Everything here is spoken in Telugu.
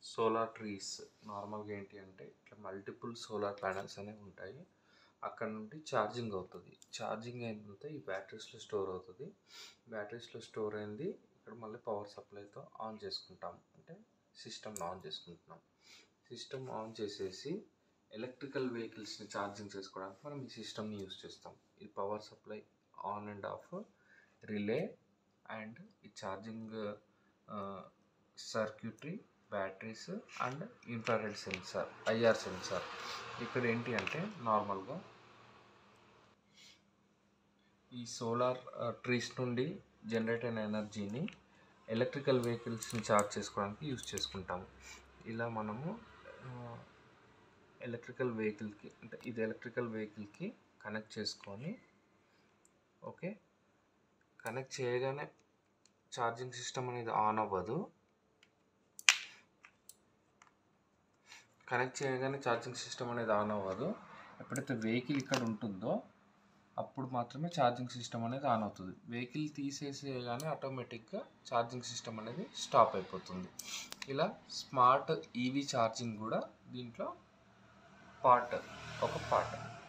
సోలార్ ట్రీస్ నార్మల్గా ఏంటి అంటే ఇట్లా మల్టిపుల్ సోలార్ ప్యానల్స్ అనేవి ఉంటాయి అక్కడ నుండి ఛార్జింగ్ అవుతుంది ఛార్జింగ్ అయిన తర్వాత ఈ బ్యాటరీస్లో స్టోర్ అవుతుంది బ్యాటరీస్లో స్టోర్ అయింది ఇక్కడ మళ్ళీ పవర్ సప్లైతో ఆన్ చేసుకుంటాం అంటే సిస్టమ్ ఆన్ చేసుకుంటున్నాం సిస్టమ్ ఆన్ చేసేసి ఎలక్ట్రికల్ వెహికల్స్ని ఛార్జింగ్ చేసుకోవడానికి మనం ఈ సిస్టమ్ని యూస్ చేస్తాం ఈ power supply on and off relay and ఈ charging circuitry batteries and infrared sensor IR sensor ఇక్కడ ఏంటి అంటే నార్మల్గా ఈ సోలార్ ట్రీస్ నుండి జనరేట్ అయిన ఎనర్జీని ఎలక్ట్రికల్ వెహికల్స్ని ఛార్జ్ చేసుకోవడానికి యూస్ చేసుకుంటాము ఇలా మనము ఎలక్ట్రికల్ వెహికల్కి అంటే ఇది ఎలక్ట్రికల్ వెహికల్కి కనెక్ట్ చేసుకొని ఓకే కనెక్ట్ చేయగానే ఛార్జింగ్ సిస్టమ్ అనేది ఆన్ అవ్వదు కనెక్ట్ చేయగానే ఛార్జింగ్ సిస్టమ్ అనేది ఆన్ అవ్వదు ఎప్పుడైతే వెహికల్ ఇక్కడ ఉంటుందో అప్పుడు మాత్రమే ఛార్జింగ్ సిస్టమ్ అనేది ఆన్ అవుతుంది వెహికల్ తీసేసేయగానే ఆటోమేటిక్గా ఛార్జింగ్ సిస్టమ్ అనేది స్టాప్ అయిపోతుంది ఇలా స్మార్ట్ ఈవీ ఛార్జింగ్ కూడా దీంట్లో పార్ట్ ఒక పార్ట్